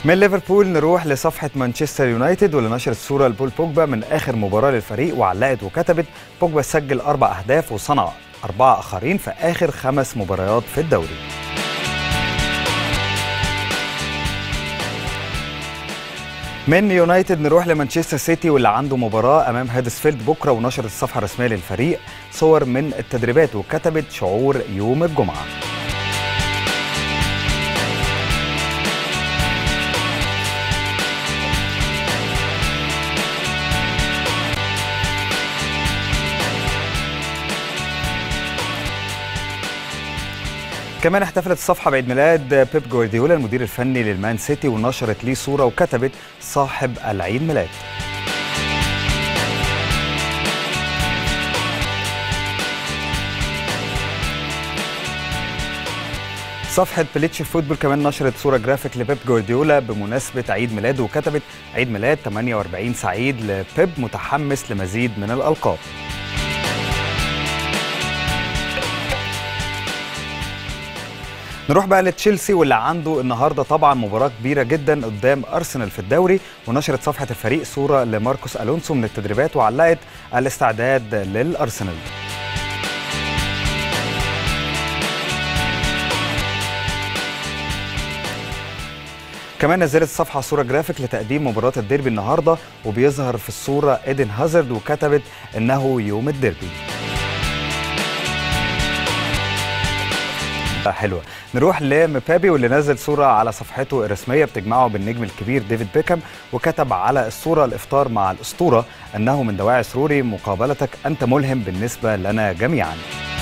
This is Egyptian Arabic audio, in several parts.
من ليفربول نروح لصفحة مانشستر يونايتد واللي نشرت صورة لبول بوجبا من آخر مباراة للفريق وعلقت وكتبت بوجبا سجل أربع أهداف وصنع أربعة آخرين في آخر خمس مباريات في الدوري من يونايتد نروح لمانشستر سيتي واللي عنده مباراة أمام هادسفيلد بكرة ونشرت الصفحة الرسمية للفريق صور من التدريبات وكتبت شعور يوم الجمعة كمان احتفلت الصفحة بعيد ميلاد بيب جوارديولا المدير الفني للمان سيتي ونشرت ليه صورة وكتبت صاحب العيد ميلاد صفحة بليتش فوتبول كمان نشرت صورة جرافيك لبيب جوارديولا بمناسبة عيد ميلاده وكتبت عيد ميلاد 48 سعيد لبيب متحمس لمزيد من الألقاب نروح بقى لتشيلسي واللي عنده النهارده طبعا مباراه كبيره جدا قدام ارسنال في الدوري ونشرت صفحه الفريق صوره لماركوس الونسو من التدريبات وعلقت الاستعداد للارسنال كمان نزلت الصفحه صوره جرافيك لتقديم مباراه الديربي النهارده وبيظهر في الصوره ايدن هازارد وكتبت انه يوم الديربي حلوه نروح لمبابي واللي نزل صوره على صفحته الرسميه بتجمعه بالنجم الكبير ديفيد بيكهام وكتب على الصوره الافطار مع الاسطوره انه من دواعي سروري مقابلتك انت ملهم بالنسبه لنا جميعا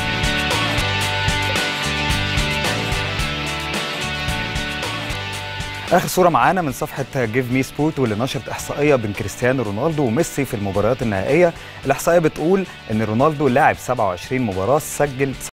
اخر صوره معانا من صفحه جيف مي سبورت واللي نشرت احصائيه بين كريستيانو رونالدو وميسي في المباريات النهائيه الاحصائيه بتقول ان رونالدو لاعب 27 مباراه سجل